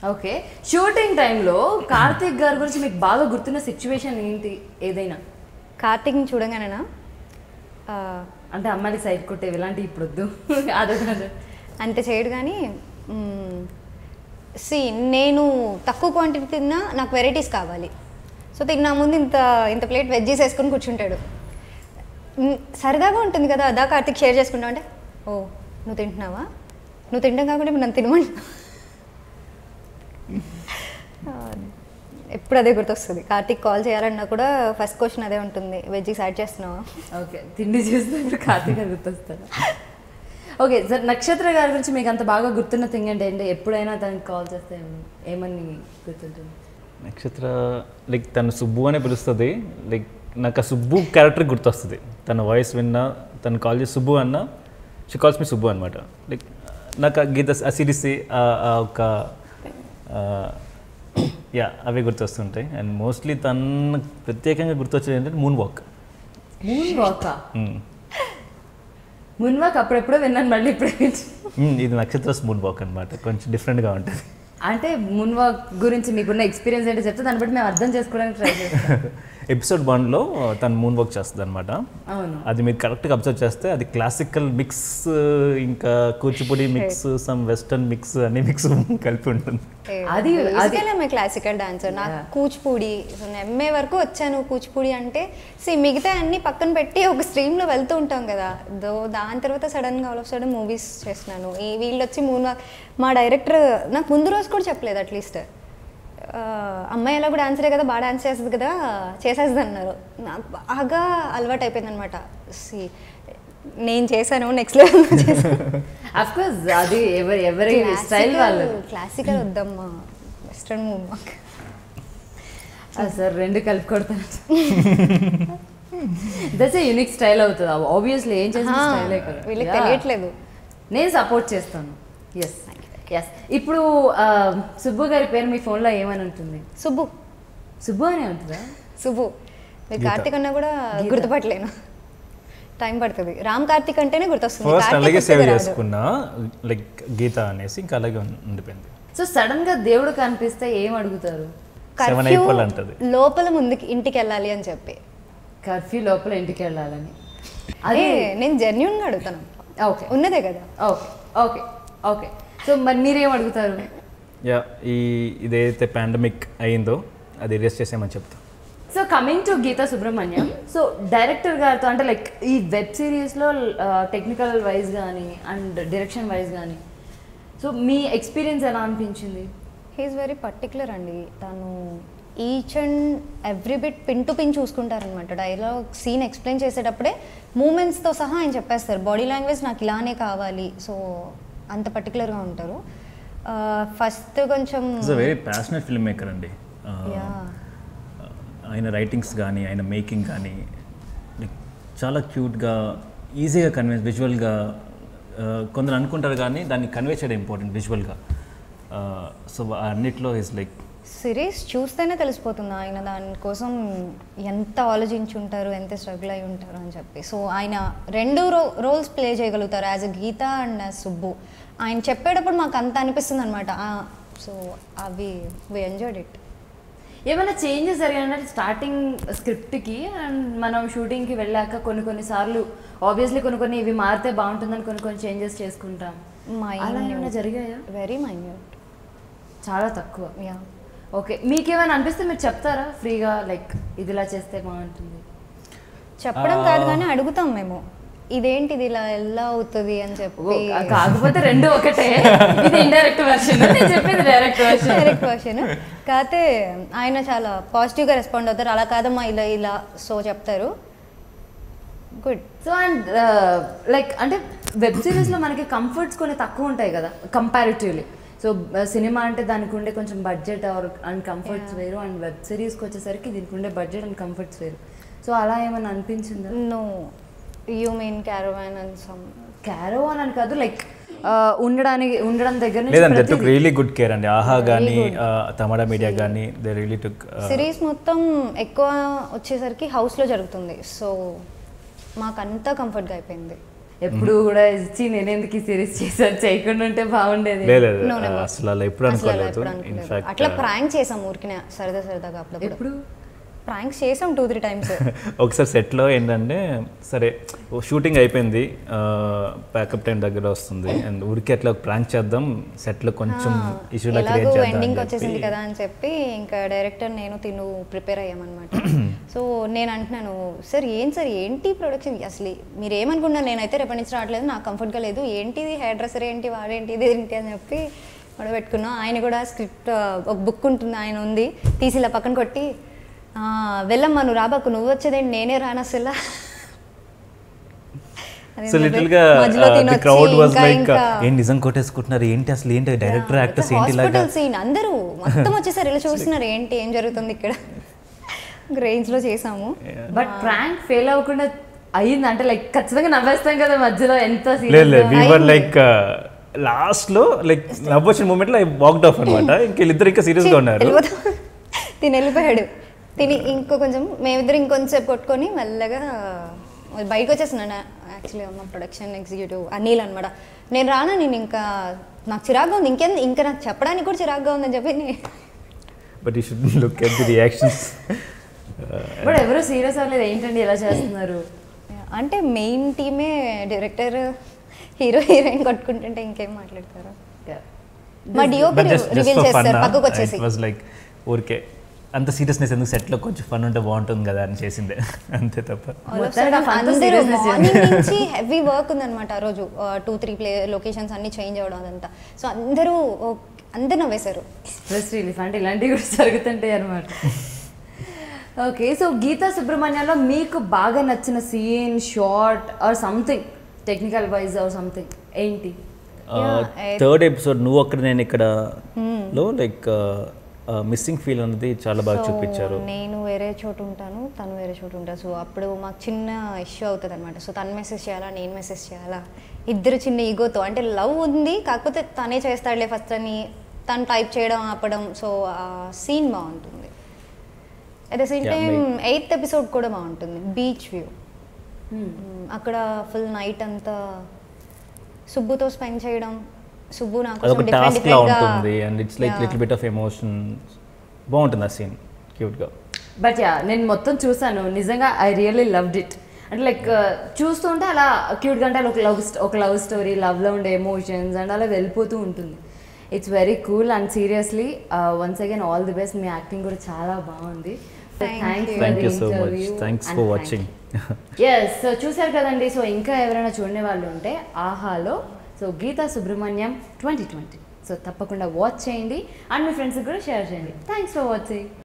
Okay shooting టైంలో కార్తీక్ గారి గురించి మీకు బాగా గుర్తున్న సిచ్యువేషన్ ఏంటి ఏదైనా కార్తీక్ని చూడగానేనా ఆ, అంటే అమ్మాయిలు సైడ్ కొట్టేవి ఇలాంటివి ఇప్పుడు వద్దు అదొక అంత చేయడు కానీ సి నేను తక్కువ క్వాంటిటీ తిన్నా నాకు వెరైటీస్ కావాలి సో తిన్నా ముందు ఇంత ఇంత ప్లేట్ వెజ్జీస్ వేసుకొని కూర్చుంటాడు మ్, సరదాగా ఉంటుంది కదా అదా కార్తీక్ షేర్ చేసుకుంటావు అంటే ఓ నువ్వు తింటున్నావా నువ్వు తింటాం కాకుండా ఇప్పుడు నన్ను తినమని ఎప్పుడు అదే గుర్తొస్తుంది కార్తీక్ కాల్ చేయాలన్నా కూడా ఫస్ట్ క్వశ్చన్ అదే ఉంటుంది వెజ్జీస్ యాడ్ చేస్తున్నావా ఓకే తిండి చూసినప్పుడు కార్తీక్ గారు గుర్తొస్తారు ఓకే సార్ నక్షత్ర గారి గురించి మీకు అంత బాగా గుర్తున్న థింగ్ అంటే ఏంటి ఎప్పుడైనా తనకి కాల్ చేస్తే ఏమని గుర్తుంటుంది నక్షత్ర లైక్ తను సుబ్బు అనే పిలుస్తుంది లైక్ నాకు ఆ సుబ్బు క్యారెక్టర్ గుర్తొస్తుంది తన వాయిస్ విన్నా తను కాల్ చేసి సుబ్బు అన్న షీ కాల్స్ మీ సుబ్బు అనమాట లైక్ నాకు ఆ గీత ఆ సిరీస్ ఆ ఒక యా అవి గుర్తొస్తుంటాయి అండ్ మోస్ట్లీ తను ప్రత్యేకంగా గుర్తొచ్చేది ఏంటంటే moonwalk moonwalk moonwalk అప్పుడెప్పుడో విన్నాను మళ్ళీ ఇప్పుడే వింటున్నాను. ఇది నక్షత్రస్ మూన్ వాక్ అనమాట కొంచెం డిఫరెంట్గా ఉంటుంది అంటే మూన్ వాక్ గురించి మీకున్న ఎక్స్పీరియన్స్ ఏంటో చెప్తే దాన్ని బట్టి మేము అర్థం చేసుకోవడానికి ట్రై చేస్తాం ఎపిసోడ్ వన్లో తను మూన్ వాక్ చేస్తుంది అనమాట అవును అది మీరు కరెక్ట్గా అబ్జర్వ్ చేస్తే అది క్లాసికల్ మిక్స్ ఇంకా Kuchipudi mix some western mix అన్ని మిక్స్ కలిపి ఉంటుంది అది- అది- అది క్లాసికల్ డాన్సర్ నాకు కూచిపూడి సో నేను ఎంఏ వరకు వచ్చాను కూచిపూడి అంటే సి మిగతా అన్ని పక్కన పెట్టి ఒక స్ట్రీమ్లో వెళ్తూ ఉంటాం కదా దో దాని తర్వాత సడన్గా ఆల్ ఆఫ్ సడన్ మూవీస్ చేస్తున్నాను ఈ వీళ్ళు వచ్చి మూడు మా డైరెక్టర్ నాకు ముందు రోజు కూడా చెప్పలేదు అట్లీస్ట్ అమ్మాయి ఎలా కూడా డాన్సరే కదా బాగా డాన్స్ చేస్తుంది కదా చేసేస్తుంది అన్నారు నాకు బాగా అలవాటు అయిపోయింది అనమాట సి నేను చేశాను నెక్స్ట్ లెవెల్ చేశాను అఫ్ కోర్స్ అది ఎవరి ఎవరి స్టైల్ వాళ్ళు క్లాసికల్ వద్దమ్మా వెస్ట్రన్ మూవ్ మాకు సార్ రెండు కలిపి కొడతాను దట్స్ ఏ యూనిక్ స్టైల్ అవుతుంది ఆబ్వియస్లీ ఏం చేసిన ఆ, స్టైలే కదా వీళ్ళకి Yeah. తెలియట్లేదు నేను సపోర్ట్ చేస్తాను ఎస్ ఎస్ ఇప్పుడు ఆ, సుబ్బు గారి పేరు మీ ఫోన్లో ఏమని ఉంటుంది సుబ్బు సుబ్బు అని ఉంటుందా సుబ్బు మీరు గీత. కార్తీక్ అన్నా కూడా గుర్తుపట్టలేను టైం పడుతుంది రామ్ కార్తీక్ అంటేనే గుర్తొస్తుంది ఫస్ట్ కార్తీక్ అలాగే సేవ్ వస్తుంది రాదు. చేసుకున్నా లైక్ గీత అనేసి ఇంకా అలాగే ఉం- ఉండిపోయింది సో సడన్ గా దేవుడు కనిపిస్తే ఏం అడుగుతారు సెవెన్ కర్ఫ్యూ అయిపోవాలంటది లోపల ముందుకి ఇంటికి వెళ్ళాలి అని చెప్పి కర్ఫ్యూ లోపల ఇంటికి వెళ్ళాలని అదే అదే నేను జెన్యున్గా అడుగుతాను ఓకే ఉన్నదే కదా ఓకే ఓకే ఓకే సో మరి మీరేం అడుగుతారు యా ఈ ఇదైతే పాండమిక్ అయిందో అది రేస్ చేసేయమని చెప్తా so coming to Geetha Subrahmanyam so director గారితో అంటే లైక్ ఈ వెబ్ సిరీస్లో టెక్నికల్ వైజ్ కానీ అండ్ డైరెక్షన్ వైజ్ కానీ సో మీ ఎక్స్పీరియన్స్ ఎలా అనిపించింది హీఈస్ వెరీ పర్టికులర్ అండి తను each and every bit pin to pin చూసుకుంటారనమాట డైలాగ్ సీన్ ఎక్స్ప్లెయిన్ చేసేటప్పుడే మూమెంట్స్తో సహా ఆయన చెప్పేస్తారు బాడీ లాంగ్వేజ్ నాకు ఇలానే కావాలి సో అంత పర్టికులర్గా ఉంటారు ఫస్ట్ కొంచెం it's uh very passionate filmmaker అండి ఆ, Yeah. ఆయన రైటింగ్స్ కానీ ఆయన మేకింగ్ కానీ like చాలా క్యూట్గా ఈజీగా కన్వే విజువల్గా కొందరు అనుకుంటారు కానీ దాన్ని కన్వే చేయడం ఇంపార్టెంట్ విజువల్గా సో అన్నిట్లో ఇస్ లైక్ సిరీస్ చూస్తేనే తెలిసిపోతుంది ఆయన దానికోసం ఎంత ఆలోచించి ఉంటారు ఎంత స్ట్రగుల్ అయి ఉంటారు అని చెప్పి సో ఆయన రెండు రో రోల్స్ ప్లే చేయగలుగుతారు as a Geetha and as Subbu ఆయన చెప్పేటప్పుడు మాకు అంత అనిపిస్తుంది అనమాట సో అవి వి ఎంజాయ్డ్ ఇట్ ఏమైనా చేంజెస్ జరిగాయంటే స్టార్టింగ్ స్క్రిప్ట్కి అండ్ మనం షూటింగ్కి వెళ్ళాక కొన్ని కొన్ని సార్లు ఆబ్వియస్లీ కొన్ని కొన్ని ఇవి మారితే బాగుంటుందని కొన్ని కొన్ని చేంజెస్ చేసుకుంటాం అలా ఏమైనా జరిగాయా వెరీ మైన్యూట్ చాలా తక్కువ యా ఓకే మీకేమైనా అనిపిస్తే మీరు చెప్తారా ఫ్రీగా లైక్ ఇది ఇలా చేస్తే బాగుంటుంది చెప్పడం కాదు కానీ అడుగుతాం మేము ఇదేంటిది ఇలా ఎలా అవుతుంది అని చెప్పి ఓ, కాకపోతే రెండు ఒకటే ఇది ఇండైరెక్ట్ వర్షన్ నేను చెప్పేది డైరెక్ట్ వర్షన్ డైరెక్ట్ వర్షన్ కాకపోతే ఆయన చాలా పాజిటివ్గా రెస్పాండ్ అవుతారు అలా కాదమ్మా ఇలా ఇలా సో చెప్తారు గుడ్ సో అండ్ లైక్ అంటే వెబ్ సిరీస్లో మనకి కంఫర్ట్స్ కొన్ని తక్కువ ఉంటాయి కదా కంపారిటివ్లీ సో సినిమా అంటే దానికి ఉండే కొంచెం బడ్జెట్ ఆర్ అండ్ కంఫర్ట్స్ వేరు అండ్ వెబ్ సిరీస్కి వచ్చేసరికి దీనికి ఉండే బడ్జెట్ అండ్ కంఫర్ట్స్ వేరు సో అలా ఏమైనా అనిపించిందా no you mean caravan and some caravan అని కాదు లైక్ ఉండడానికి ఉండడం దగ్గర లేదండి దే నుంచి టుక్ రియలీ గుడ్ కేర్ అండి ఆహా కానీ తమడా మీడియా కానీ దే రియలీ టుక్ సిరీస్ మొత్తం ఎక్కువ వచ్చేసరికి హౌస్లో జరుగుతుంది సో మాకంతా కంఫర్ట్గా అయిపోయింది ఎప్పుడు కూడా ఇచ్చి నేను ఎందుకు ఈ సిరీస్ చేశాను చేయకుండా ఉంటే బాగుండేది లేదు లేదు, No, never. అసలు అలా ఎప్పుడు అసలు అలా అనుకోలేదు ఎప్పుడు అనుకోలేదు. ఇన్ఫాక్ట్ అట్లా ప్రాంక్ చేసాం ఊరికినే సరదా సరదాగా అప్పుడప్పుడు ఎప్పుడు ప్రాంక్స్ చేసాం టూ త్రీ టైమ్స్ ఒకసారి సెట్లో ఏంటంటే సరే షూటింగ్ అయిపోయింది ప్యాకప్ టైం దగ్గర వస్తుంది అండ్ ఊరికి అట్లా ప్రాంక్ చేద్దాం సెట్లో కొంచెం ఇష్యూలా క్రియేట్ ఎలాగో చేద్దాం ఎండింగ్ అని వచ్చేసింది చెప్పి కదా అని చెప్పి ఇంకా డైరెక్టర్ నేను తిను ప్రిపేర్ అయ్యామన్నమాట సో నేను అంటున్నాను సార్ ఏం సార్ ఏంటి ప్రొడక్షన్ అసలు మీరు ఏమనుకున్నారు నేనైతే రేపటి నుంచి రావట్లేదు నాకు కంఫర్ట్గా లేదు ఏంటిది హెయిర్ డ్రెస్సర్ ఏంటి వాడేంటి ఇది ఏంటి అని చెప్పి గొడవ పెట్టుకున్నాం ఆయన కూడా స్క్రిప్ట్ ఒక బుక్ ఉంటుంది ఆయన ఉంది తీసి ఇలా పక్కన కొట్టి "ఆ, వెళ్ళమ్మా నువ్వు రాబాకు నువ్వు వచ్చేదేంటి నేనే రాను అసలు అది సో మధ్య- లిటిల్ గా మధ్యలో తినొచ్చి క్రౌడ్ వాజ్ ఇంకా- లైక్ ఇంకా ఏం నిజం కొట్టేసుకుంటున్నారు ఏంటి అసలు ఏంటి డైరెక్టర్ యాక్టర్స్ ఏంటి ఇలాగా హాస్పిటల్ సీన్ అందరూ మొత్తం వచ్చేసారు ఇలా చూస్తున్నారు ఏంటి ఏం జరుగుతుంది ఇక్కడ రేంజ్ లో చేసాము బట్ ప్రాంక్ ఫెయిల్ అవ్వకుండా అయ్యింది అంటే లైక్ ఖచ్చితంగా నవ్వేస్తాం కదా మధ్యలో ఎంత లేదు లేదు serious గా. వీవర్ లైక్ లాస్ట్ లో లైక్ నవ్వొచ్చిన మూమెంట్ లో వాక్డ్ ఆఫ్ అనమాట ఇంక వీళ్ళిద్దరు ఇంకా సీరియస్ గా ఉన్నారు వెళ్ళిపోతాం తిని వెళ్ళిపోయాడు తిని ఇంకో కొంచెం మేమిద్దరు ఇంకొంచెంసేపు కొట్టుకొని మెల్లగా బయటకు వచ్చేస్తున్నాను యాక్చువల్లీ మా ప్రొడక్షన్ ఎగ్జిక్యూటివ్ అనిల్ అనమాట నేను రానా నేను ఇంకా నాకు చిరాగ్గా ఉంది ఇంకేం ఇంకా నాకు చెప్పడానికి కూడా చిరాగ్గా ఉందని చెప్పి నే- but you should look at the reactions but ఎవరు సీరియస్ అవ్వలేదు ఏంటండి ఎలా చేస్తున్నారు అంటే మెయిన్ టీమే డైరెక్టర్ హీరో హీరోయిన్ కొట్టుకుంటుంటే ఇంకేం మాట్లాడతారు మా DOP but just reveal just for fun చేస్తారు పక్కకు వచ్చేసి ఇట్ వాజ్ లైక్ ఊరికే అంత సీరియస్నెస్ ఎందుకు సెట్ లో కొంచెం ఫన్ ఉంటే బాగుంటుంది కదా అని చేసిందే అంతే తప్ప All of మొత్తానికి ఆ sudden fun తో అందరూ seriousness మార్నింగ్ నుంచి హెవీ వర్క్ ఉందన్నమాట ఆ రోజు టూ త్రీ ప్లే లొకేషన్స్ అన్ని చేంజ్ అవడం అదంతా సో అందరూ ఓ- అందరూ నవ్వేశారు స్ట్రెస్ రిలీఫ్ అంటే ఇలాంటివి కూడా జరుగుతుంటాయి అనమాట ఓకే సో గీతా సుబ్రహ్మణ్యంలో మీకు బాగా నచ్చిన scene shot or something technical wise or something ఏంటి థర్డ్ ఎపిసోడ్ నువ్వు అక్కడ నేను ఇక్కడ లో లైక్ మిస్సింగ్ ఫీల్ అనేది చాలా బాగా So, చూపించారు నేను వేరే చోటు ఉంటాను తను వేరే చోటు ఉంటాను సో అప్పుడు మాకు చిన్న ఇష్యూ అవుతుంది అనమాట సో తను మెసేజ్ చేయాలా నేను మెసేజ్ చేయాలా ఇద్దరు చిన్న ఈగోతో అంటే లవ్ ఉంది కాకపోతే తనే చేస్తాడులే ఫస్ట్ అని తను టైప్ చేయడం ఆపడం సో ఆ సీన్ బాగుంటుంది at the same Yeah, time eighth episode కూడా బాగుంటుంది బీచ్ వ్యూ అక్కడ ఫుల్ నైట్ అంతా సుబ్బుతో స్పెండ్ చేయడం సుబ్బు నాకు అదొక టాస్క్ లా ఉంటుంది and it's like little bit of emotion బాగుంటుంది ఆ సీన్ క్యూట్ గా బట్ యా నేను మొత్తం చూసాను నిజంగా ఐ రియల్లీ లవ్డ్ ఇట్ అంటే లైక్ చూస్తుంటే అలా క్యూట్గా అంటే ఒక లవ్ ఒక లవ్ స్టోరీ లవ్లో ఉండే ఎమోషన్స్ అండ్ అలా వెళ్ళిపోతూ ఉంటుంది it's very cool and seriously once again all the best మీ యాక్టింగ్ కూడా చాలా బాగుంది Thank you. Thank you so much thanks for watching yes so చూసారు కదండి సో ఇంకా ఎవరైనా చూడని వాళ్ళు ఉంటే ఆహాలో so Geetha Subrahmanyam twenty twenty so తప్పకుండా వాచ్ చేయండి అండ్ మీ ఫ్రెండ్స్కి కూడా షేర్ చేయండి థ్యాంక్స్ ఫర్ వాచింగ్